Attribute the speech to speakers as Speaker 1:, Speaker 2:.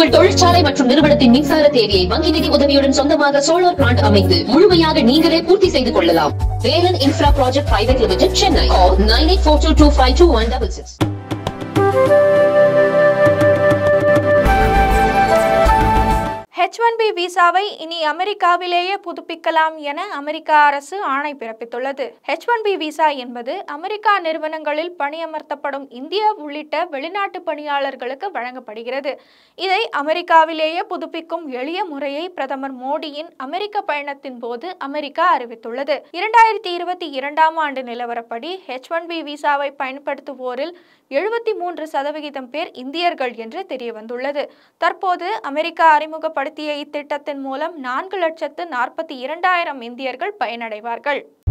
Speaker 1: உங்கள் தொழிற்சாலை மற்றும் நிறுவனத்தின் மின்சார தேவையை வங்கி நிதி உதவியுடன் சொந்தமாக சோலார் பிளான்ட் அமைத்து முழுமையாக நீங்களே பூர்த்தி செய்து கொள்ளலாம் Velan infra project private limited Chennai nine eight four two two five two one double six
Speaker 2: H one B விசாவை இனி அமெரிக்காவிலேயே புதுப்பிக்கலாம் என அமெரிக்க அரசு ஆணை பிறப்பித்துள்ளது ஹெச் ஒன் பி விசா என்பது அமெரிக்கா நிறுவனங்களில் பணியமர்த்தப்படும் இந்திய உள்ளிட்ட வெளிநாட்டு பணியாளர்களுக்கு வழங்கப்படுகிறது இதை அமெரிக்காவிலேயே புதுப்பிக்கும் எளிய முறையை பிரதமர் மோடியின் அமெரிக்க பயணத்தின் போது அமெரிக்கா அறிவித்துள்ளது இரண்டாயிரத்தி இருபத்தி இரண்டாம் ஆண்டு நிலவரப்படி ஹெச் ஒன் பி விசாவை பயன்படுத்துவோரில் எழுபத்தி மூன்று சதவிகிதம் பேர் இந்தியர்கள் என்று தெரியவந்துள்ளது தற்போது அமெரிக்கா அறிமுகப்படுத்திய இத்திட்டத்தின் மூலம் நான்கு லட்சத்து நாற்பத்தி இரண்டாயிரம் இந்தியர்கள் பயனடைவார்கள்